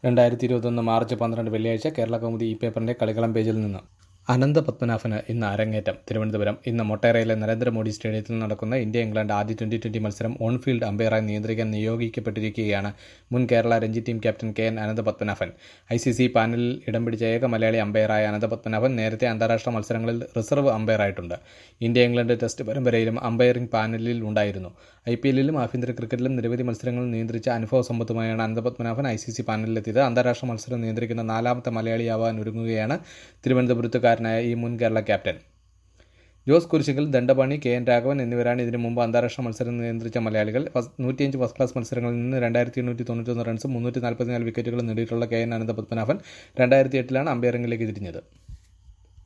രണ്ടായിരത്തി ഇരുപത്തൊന്ന് മാർച്ച് പന്ത്രണ്ട് വെള്ളിയാഴ്ച കേരള കൗമുദി ഈ പേപ്പറിന്റെ കളിക്കളം പേജിൽ നിന്ന് അനന്ത പത്മനാഭന് ഇന്ന് അരങ്ങേറ്റം തിരുവനന്തപുരം ഇന്ന് മൊട്ടേറയിലെ നരേന്ദ്രമോദി സ്റ്റേഡിയത്തിൽ നടക്കുന്ന ഇന്ത്യ ഇംഗ്ലണ്ട് ആദ്യ ട്വന്റി ട്വന്റി മത്സരം ഓൺ ഫീൽഡ് അമ്പയറായി നിയന്ത്രിക്കാൻ നിയോഗിക്കപ്പെട്ടിരിക്കുകയാണ് മുൻ Kerala Ranji team captain K N Anantha Padmanabhan I C C പാനലിൽ ഇടം പിടിച്ച ഏക മലയാളി അമ്പയറായ അനന്ത പത്മനാഭൻ നേരത്തെ അന്താരാഷ്ട്ര മത്സരങ്ങളിൽ റിസർവ് അമ്പയറായിട്ടുണ്ട് ഇന്ത്യ ഇംഗ്ലണ്ട് ടെസ്റ്റ് പരമ്പരയിലും അമ്പയറിംഗ് പാനലിൽ ഉണ്ടായിരുന്നു ഐ പി എല്ലിലും ആഭ്യന്തര ക്രിക്കറ്റിലും നിരവധി മത്സരങ്ങൾ നിയന്ത്രിച്ച അനുഭവ സമ്പത്തുമായാണ് അനന്തപത്മനാഭൻ ഐ സി സി പാനലിലെത്തിയത് അന്താരാഷ്ട്ര മത്സരം നിയന്ത്രിക്കുന്ന നാലാമത്തെ മലയാളിയാവാൻ ഒരുങ്ങുകയാണ് തിരുവനന്തപുരത്തുകാരനായ ഈ മുൻ Kerala captain Jose Kurishikkal Dandapani K N Raghavan എന്നിവരാണ് ഇതിനു മുമ്പ് അന്താരാഷ്ട്ര മത്സരം നിയന്ത്രിച്ച മലയാളികൾ നൂറ്റിയഞ്ച് ഫസ്റ്റ് ക്ലാസ് മത്സരങ്ങളിൽ നിന്ന് രണ്ടായിരത്തി എണ്ണൂറ്റി തൊണ്ണൂറ്റൊന്ന് റൺസും മുന്നൂറ്റി നാൽപ്പത്തിനാല് വിക്കറ്റുകളും നേടിയിട്ടുള്ള കെ എൻ അനന്തപത്മനാഭൻ രണ്ടായിരത്തി എട്ടിലാണ് അമ്പയറിംഗിലേക്ക് തിരിഞ്ഞത്